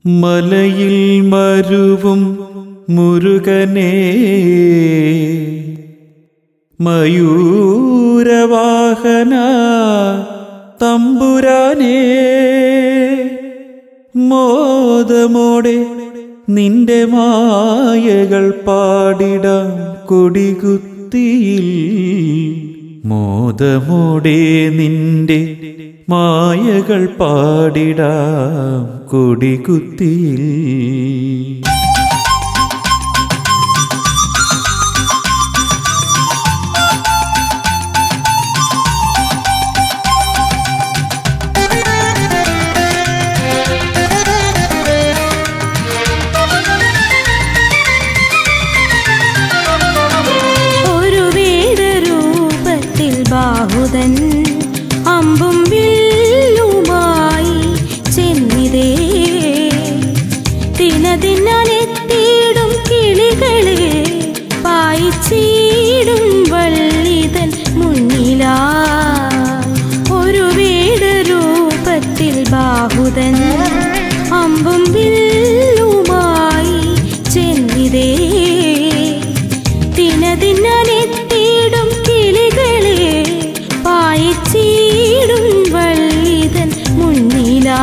മലയിൽ മരുവും മുരുകനേ മയൂരവാഹന തമ്പുരാനേ മോദമോടെ നിന്റെ മായകൾ പാടിടാം കൊടികുത്തിയിൽ മോദമോടെ നിന്റെ മായകൾ പാടിടാം കൊടികുത്തിയിൽ ഒരു വേദരൂപത്തിൽ ബാഹുദൻ അമ്പും വില്ലുമായി ചെന്നിതേ ദിനദിനെത്തിയിടും കിളികളെ പായിച്ചീടും വള്ളിതൻ മുന്നിലാ ഒരു വേദരൂപത്തിൽ ബാഹുദൻ അമ്പും വില്ലുമായി ചെന്നിതേ ദിനദിനെത്തിയിടും കിളികളെ പായിച്ചീടും വള്ളിതൻ മുന്നിലാ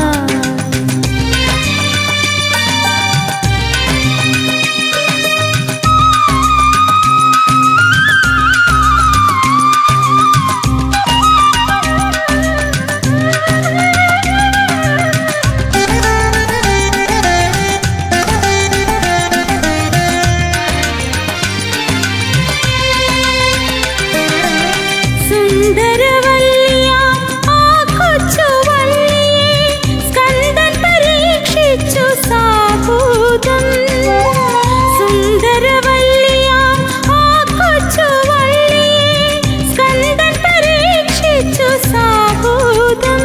സുന്ദരവല്ലിയാം ആ കൊച്ചുവള്ളിയെ സ്കന്ദൻ പരീക്ഷിച്ചു സാഹൂതം. സുന്ദരവല്ലിയാം ആ കൊച്ചുവള്ളിയെ സ്കന്ദൻ പരീക്ഷിച്ചു സാഹൂതം.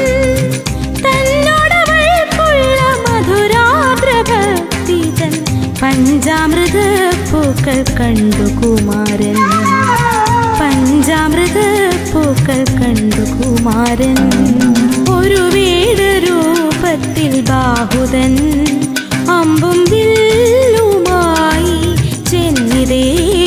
തന്നോടവൾക്കുള്ള മധുരാദ്രഭക്തിതൻ പഞ്ചാമൃത പൂക്കൾ കണ്ടു കുമാരൻ പഞ്ചാമൃത പൂക്കൾ കണ്ടു കുമാരൻ ഒരു വേദരൂപത്തിൽ ബാഹുദൻ അമ്പും വില്ലുമായി ചെന്നിതേ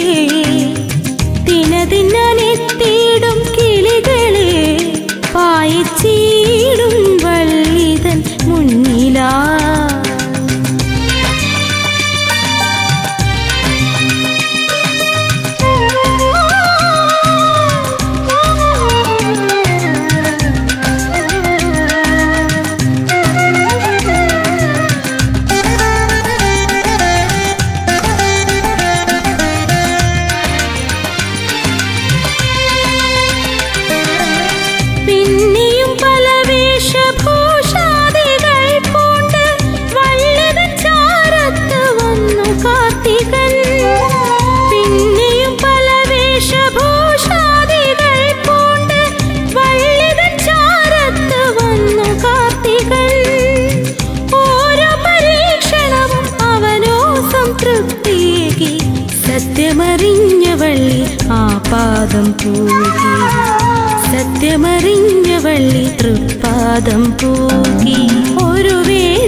ദിനദിനെത്തിയിടും കിളികളെ പായിച്ചീടും വള്ളിതൻ മുന്നിലാ പിന്നെയും പല വേഷഭൂഷാദികൾ പൂണ്ട് വള്ളിതൻ ചാരത്ത് വന്നു കാർത്തികൻ പിന്നെയും പല വേഷഭൂഷാദികൾ പൂണ്ട് വള്ളിതൻ ചാരത്ത് വന്നു കാർത്തികൻ ഓരോ പരീക്ഷണവും അവനോ സംതൃപ്തിയേകി സത്യമറിഞ്ഞ വള്ളി ആ പാദം പൂകി സത്യമറിഞ്ഞ വള്ളി തൃപ്പാദം പൂകി ഒരു വേ